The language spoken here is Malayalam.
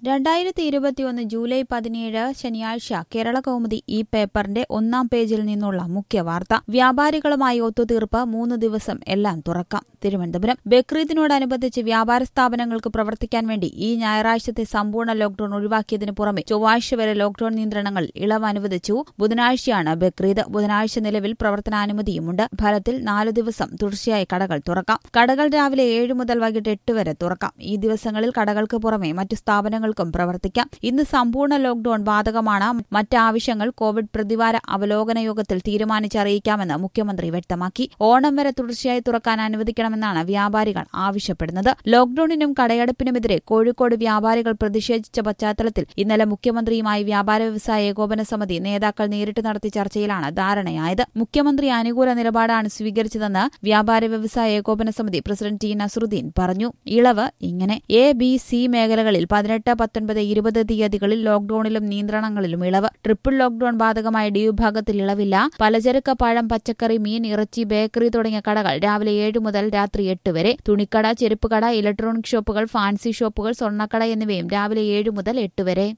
രണ്ടായിരത്തി ഇരുപത്തിയൊന്ന് ജൂലൈ പതിനേഴ് ശനിയാഴ്ച കേരള കൗമുദി ഈ പേപ്പറിന്റെ ഒന്നാം പേജിൽ നിന്നുള്ള മുഖ്യ വാർത്ത വ്യാപാരികളുമായി ഒത്തുതീർപ്പ് മൂന്ന് ദിവസം എല്ലാം തുറക്കാം തിരുവനന്തപുരം ബക്രീദിനോടനുബന്ധിച്ച് വ്യാപാര സ്ഥാപനങ്ങൾക്ക് പ്രവർത്തിക്കാൻ വേണ്ടി ഈ ഞായറാഴ്ചത്തെ സമ്പൂർണ്ണ ലോക്ഡൌൺ ഒഴിവാക്കിയതിനു പുറമെ ചൊവ്വാഴ്ച വരെ ലോക്ഡൌൺ നിയന്ത്രണങ്ങൾ ഇളവ് അനുവദിച്ചു ബുധനാഴ്ചയാണ് ബക്രീദ് ബുധനാഴ്ച നിലവിൽ പ്രവർത്തനാനുമതിയുമുണ്ട് ഫലത്തിൽ നാലു ദിവസം തുടർച്ചയായി കടകൾ തുറക്കാം കടകൾ രാവിലെ ഏഴ് മുതൽ വൈകിട്ട് എട്ട് വരെ തുറക്കാം ഈ ദിവസങ്ങളിൽ കടകൾക്ക് പുറമെ മറ്റു സ്ഥാപനങ്ങൾക്കും പ്രവർത്തിക്കാം ഇന്ന് സമ്പൂർണ്ണ ലോക്ഡൌൺ ബാധകമാണ് മറ്റാവശ്യങ്ങൾ കോവിഡ് പ്രതിവാര അവലോകന യോഗത്തിൽ തീരുമാനിച്ചറിയിക്കാമെന്ന് മുഖ്യമന്ത്രി വ്യക്തമാക്കി ഓണം വരെ തുടർച്ചയായി തുറക്കാൻ അനുവദിക്കണമെന്നാണ് വ്യാപാരികൾ ആവശ്യപ്പെടുന്നത് ലോക്ഡൌണിനും കടയടപ്പിനുമെതിരെ കോഴിക്കോട് വ്യാപാരികൾ പ്രതിഷേധിച്ച പശ്ചാത്തലത്തിൽ ഇന്നലെ മുഖ്യമന്ത്രിയുമായി വ്യാപാര വ്യവസായ ഏകോപന സമിതി നേതാക്കൾ നേരിട്ട് നടത്തിയ ചർച്ചയിലാണ് ധാരണയായത് മുഖ്യമന്ത്രി അനുകൂല നിലപാടാണ് സ്വീകരിച്ചതെന്ന് വ്യാപാര വ്യവസായ ഏകോപന സമിതി പ്രസിഡന്റ് ടി നസറുദ്ദീൻ പറഞ്ഞു ഇളവ് ഇങ്ങനെ എ ബി സി മേഖലകളിൽ പതിനെട്ട് പത്തൊൻപത് ഇരുപത് തീയതികളിൽ ലോക്ഡൌണിലും നിയന്ത്രണങ്ങളിലും ഇളവ് ട്രിപ്പിൾ ലോക്ഡൌൺ ബാധകമായ ഡി വിഭാഗത്തിൽ ഇളവില്ല പലചരക്ക് പഴം പച്ചക്കറി മീൻ ഇറച്ചി ബേക്കറി തുടങ്ങിയ കടകൾ രാവിലെ ഏഴ് മുതൽ രാത്രി എട്ട് വരെ തുണിക്കട ചെരുപ്പുകട ഇലക്ട്രോണിക് ഷോപ്പുകൾ ഫാൻസി ഷോപ്പുകൾ സ്വർണ്ണക്കട എന്നിവയും രാവിലെ ഏഴ് മുതൽ എട്ട് വരെ